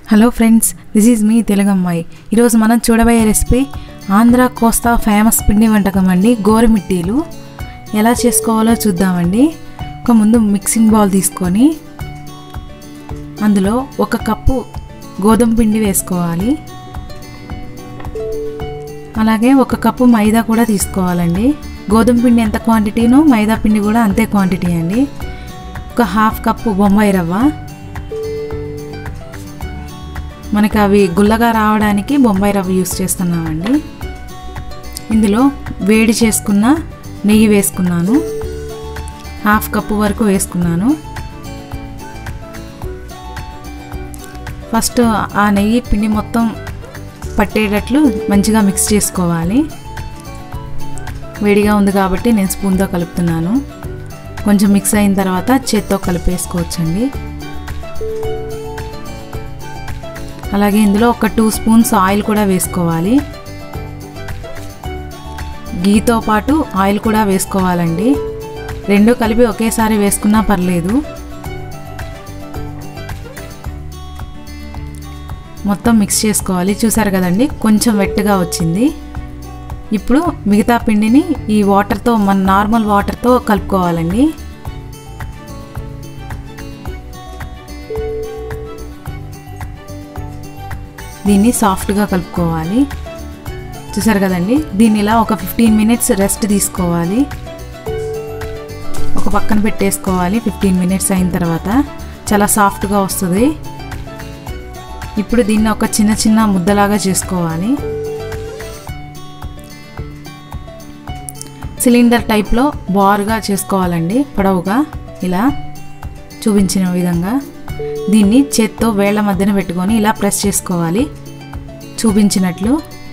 hello friends this is మీ తెలుగమ్మాయి ఈరోజు మనం చూడబోయే రెసిపీ ఆంధ్ర కోస్తా ఫేమస్ పిండి వంటకం అండి గోరుమిట్టీలు ఎలా చేసుకోవాలో చూద్దామండి ఒక ముందు మిక్సింగ్ బౌల్ తీసుకొని అందులో ఒక కప్పు గోధుమ పిండి వేసుకోవాలి అలాగే ఒక కప్పు మైదా కూడా తీసుకోవాలండి గోధుమ పిండి ఎంత క్వాంటిటీనో మైదా పిండి కూడా అంతే క్వాంటిటీ అండి ఒక హాఫ్ కప్పు బొంబాయి రవ్వ మనకి అవి గుల్లగా రావడానికి బొంబాయి రవ్వ యూస్ చేస్తున్నామండి ఇందులో వేడి చేసుకున్న నెయ్యి వేసుకున్నాను హాఫ్ కప్పు వరకు వేసుకున్నాను ఫస్ట్ ఆ నెయ్యి పిండి మొత్తం పట్టేటట్లు మంచిగా మిక్స్ చేసుకోవాలి వేడిగా ఉంది కాబట్టి నేను స్పూన్తో కలుపుతున్నాను కొంచెం మిక్స్ అయిన తర్వాత చేత్తో కలిపేసుకోవచ్చండి అలాగే ఇందులో ఒక టూ స్పూన్స్ ఆయిల్ కూడా వేసుకోవాలి గీతో పాటు ఆయిల్ కూడా వేసుకోవాలండి రెండు కలిపి ఒకేసారి వేసుకున్నా పర్లేదు మొత్తం మిక్స్ చేసుకోవాలి చూసారు కదండి కొంచెం వెట్టుగా వచ్చింది ఇప్పుడు మిగతా పిండిని ఈ వాటర్తో మన నార్మల్ వాటర్తో కలుపుకోవాలండి దీన్ని సాఫ్ట్గా కలుపుకోవాలి చూసారు కదండి దీన్ని ఇలా ఒక ఫిఫ్టీన్ మినిట్స్ రెస్ట్ తీసుకోవాలి ఒక పక్కన పెట్టేసుకోవాలి ఫిఫ్టీన్ మినిట్స్ అయిన తర్వాత చాలా సాఫ్ట్గా వస్తుంది ఇప్పుడు దీన్ని ఒక చిన్న చిన్న ముద్దలాగా చేసుకోవాలి సిలిండర్ టైప్లో బారుగా చేసుకోవాలండి పొడవుగా ఇలా చూపించిన విధంగా దీన్ని చేత్తో వేళ్ల మధ్యన పెట్టుకొని ఇలా ప్రెస్ చేసుకోవాలి చూపించినట్లు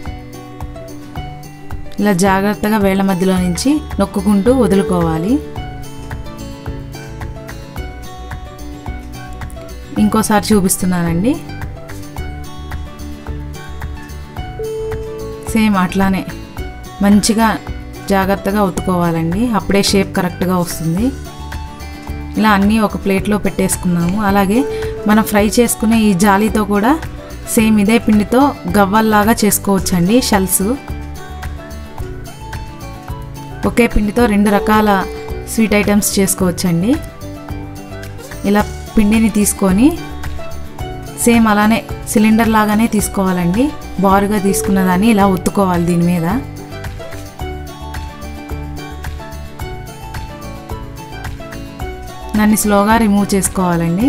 ఇలా జాగ్రత్తగా వేళ్ల మధ్యలో నుంచి నొక్కుకుంటూ వదులుకోవాలి ఇంకోసారి చూపిస్తున్నానండి సేమ్ అట్లానే మంచిగా జాగ్రత్తగా ఒత్తుకోవాలండి అప్పుడే షేప్ కరెక్ట్గా వస్తుంది ఇలా అన్నీ ఒక ప్లేట్లో పెట్టేసుకున్నాము అలాగే మనం ఫ్రై చేసుకునే ఈ జాలీతో కూడా సేమ్ ఇదే పిండితో గవ్వల్లాగా చేసుకోవచ్చండి షెల్స్ ఒకే పిండితో రెండు రకాల స్వీట్ ఐటమ్స్ చేసుకోవచ్చండి ఇలా పిండిని తీసుకొని సేమ్ అలానే సిలిండర్ లాగానే తీసుకోవాలండి బారుగా తీసుకున్న దాన్ని ఇలా ఒత్తుకోవాలి దీని మీద దాన్ని స్లోగా రిమూవ్ చేసుకోవాలండి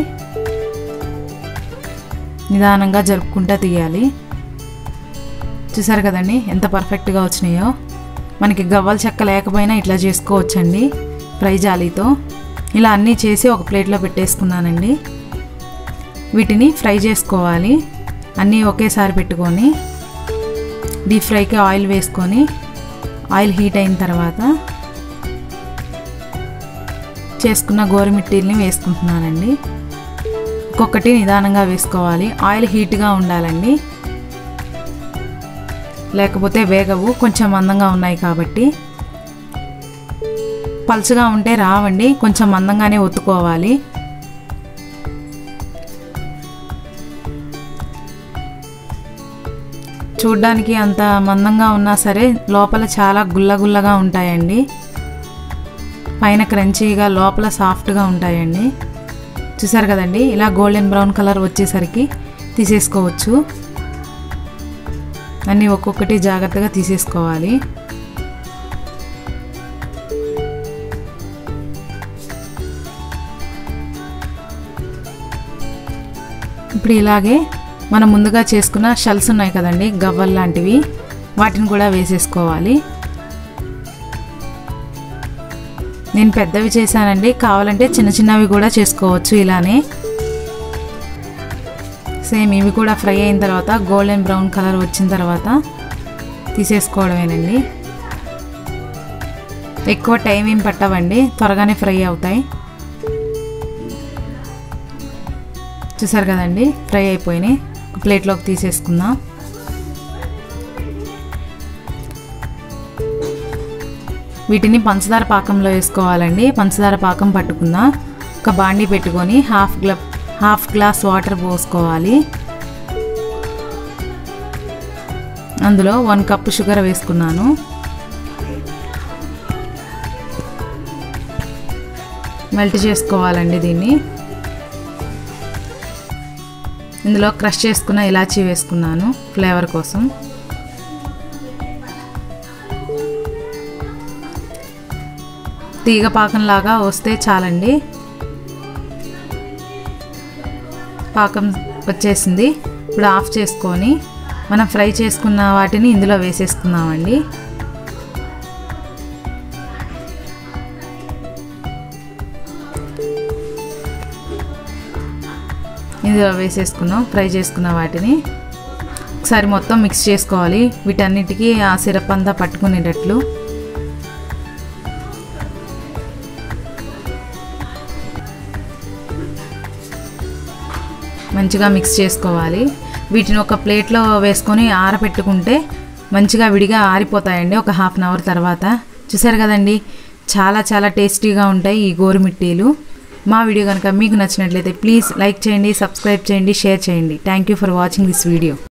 నిదానంగా జరుపుకుంటా తీయాలి చూసారు కదండి ఎంత పర్ఫెక్ట్గా వచ్చినాయో మనకి గవ్వల చెక్క లేకపోయినా ఇట్లా చేసుకోవచ్చండి ఫ్రై జాలీతో ఇలా అన్నీ చేసి ఒక ప్లేట్లో పెట్టేసుకున్నానండి వీటిని ఫ్రై చేసుకోవాలి అన్నీ ఒకేసారి పెట్టుకొని డీప్ ఫ్రైకి ఆయిల్ వేసుకొని ఆయిల్ హీట్ అయిన తర్వాత చేసుకున్న గోరుమిట్టీల్ని వేసుకుంటున్నానండి ఒక్కొక్కటి నిదానంగా వేసుకోవాలి ఆయిల్ హీట్గా ఉండాలండి లేకపోతే వేగవు కొంచెం మందంగా ఉన్నాయి కాబట్టి పలుచగా ఉంటే రావండి కొంచెం మందంగానే ఒత్తుకోవాలి చూడ్డానికి అంత మందంగా ఉన్నా సరే లోపల చాలా గుల్లగుల్లగా ఉంటాయండి పైన క్రంచీగా లోపల సాఫ్ట్గా ఉంటాయండి చూసారు కదండి ఇలా గోల్డెన్ బ్రౌన్ కలర్ వచ్చేసరికి తీసేసుకోవచ్చు అన్నీ ఒక్కొక్కటి జాగ్రత్తగా తీసేసుకోవాలి ఇప్పుడు ఇలాగే మనం ముందుగా చేసుకున్న షెల్స్ ఉన్నాయి కదండి గవ్వల్ లాంటివి వాటిని కూడా వేసేసుకోవాలి నేను పెద్దవి చేశానండి కావాలంటే చిన్న చిన్నవి కూడా చేసుకోవచ్చు ఇలానే సేమ్ ఇవి కూడా ఫ్రై అయిన తర్వాత గోల్డెన్ బ్రౌన్ కలర్ వచ్చిన తర్వాత తీసేసుకోవడమేనండి ఎక్కువ టైం ఏం పట్టవండి త్వరగానే ఫ్రై అవుతాయి చూసారు కదండి ఫ్రై అయిపోయినాయి ఒక ప్లేట్లోకి తీసేసుకుందాం వీటిని పంచదార పాకంలో వేసుకోవాలండి పంచదార పాకం పట్టుకుందాం ఒక బాండీ పెట్టుకొని హాఫ్ గ్లా హాఫ్ గ్లాస్ వాటర్ పోసుకోవాలి అందులో వన్ కప్ షుగర్ వేసుకున్నాను మెల్ట్ చేసుకోవాలండి దీన్ని ఇందులో క్రష్ చేసుకున్న ఇలాచీ వేసుకున్నాను ఫ్లేవర్ కోసం తీగ పాకంలాగా వస్తే చాలండి పాకం వచ్చేసింది ఇప్పుడు ఆఫ్ చేసుకొని మనం ఫ్రై చేసుకున్న వాటిని ఇందులో వేసేసుకుందామండి ఇందులో వేసేసుకున్నాం ఫ్రై చేసుకున్న వాటిని ఒకసారి మొత్తం మిక్స్ చేసుకోవాలి వీటన్నిటికీ ఆ సిరప్ అంతా పట్టుకునేటట్లు మంచిగా మిక్స్ చేసుకోవాలి వీటిని ఒక ప్లేట్లో వేసుకొని ఆరబెట్టుకుంటే మంచిగా విడిగా ఆరిపోతాయండి ఒక హాఫ్ అన్ అవర్ తర్వాత చూసారు కదండి చాలా చాలా టేస్టీగా ఉంటాయి ఈ గోరుమిట్టీలు మా వీడియో కనుక మీకు నచ్చినట్లయితే ప్లీజ్ లైక్ చేయండి సబ్స్క్రైబ్ చేయండి షేర్ చేయండి thank you for watching this video